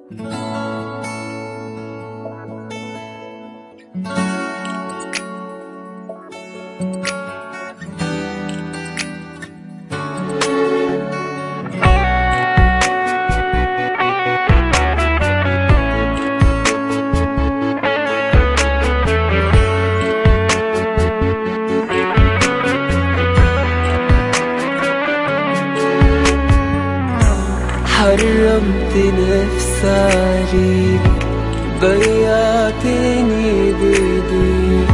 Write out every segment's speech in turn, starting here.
حرمت نفسي عليك ضيعتني بايديك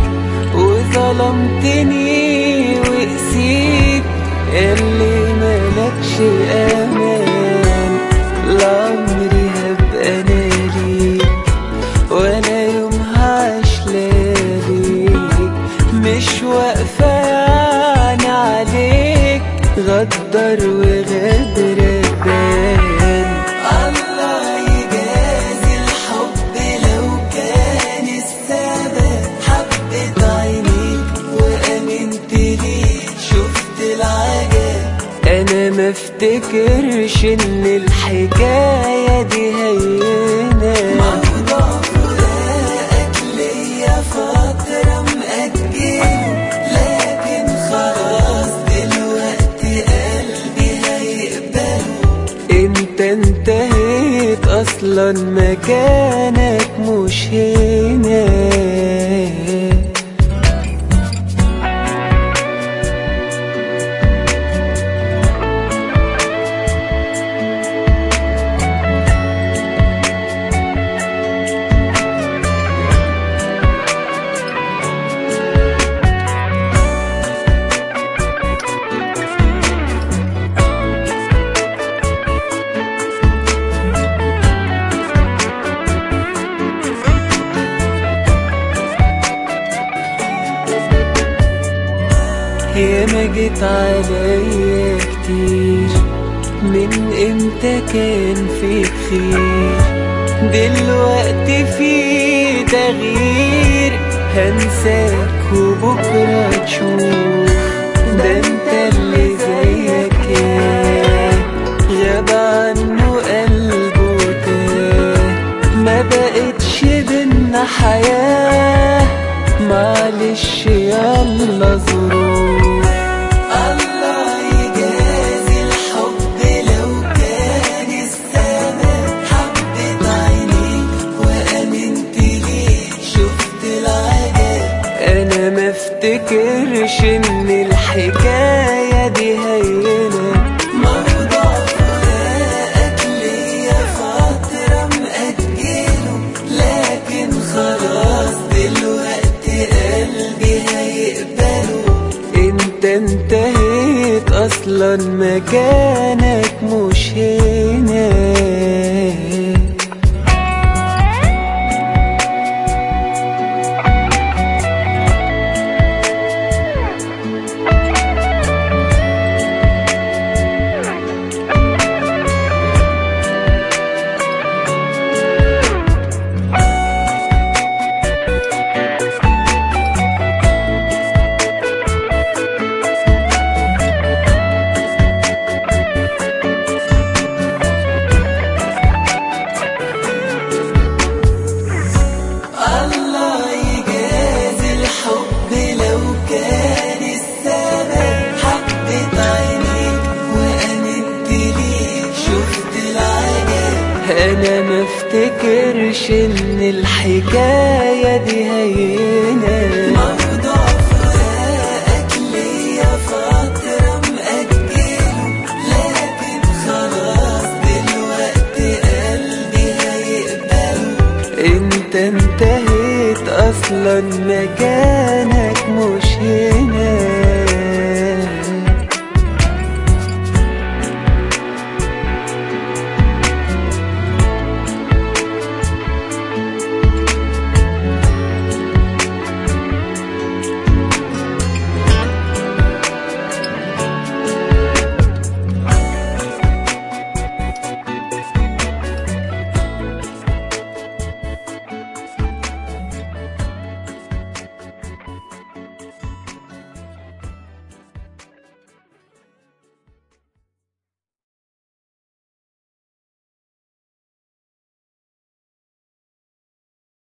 وظلمتني وقسيت اللي ملكش امان لعمري هبقى انا ليك وانا يوم هعيش ليك مش واقفة يعني عليك غدر وغدر بان الله يجازي الحب لو كان السبب حبت عينيك وامنت ليك شفت العجب انا ما افتكرش ان الحكايه دي هينه موضوع فراقك ليا فتره مأجله لكن خلاص دلوقتي قلبي هيقبله انت انتهيت اصلا مكانك مش هنا يا ما جيت عليا كتير من امتى كان فيك خير دلوقتي في تغيير هنساك وبكرة تشوف ده انت اللي زيك يا غاب عنه قلبه تاه ما بقتش بينا حياة معلش يلا ظروف الله يجازي الحب لو كان السبب حبت عينيك وامنت ليك شفت العجب انا ما افتكرش ان الحكايه دي هينه موضوع فراقك ليا فتره مأجله لكن خلاص دلوقتي قلبي هيقبله انت انتهيت اصلا مكانك مش هنا الله يجازي الحب لو كان السبب حبت عينيك وامنت ليك شفت العجب انا ما افتكرش ان الحكايه دي هينه موضوع فراقك ليا فتره مأجله لكن خلاص دلوقتي قلبي هيقبله انت انتهيت اصلا مكانك مش هنا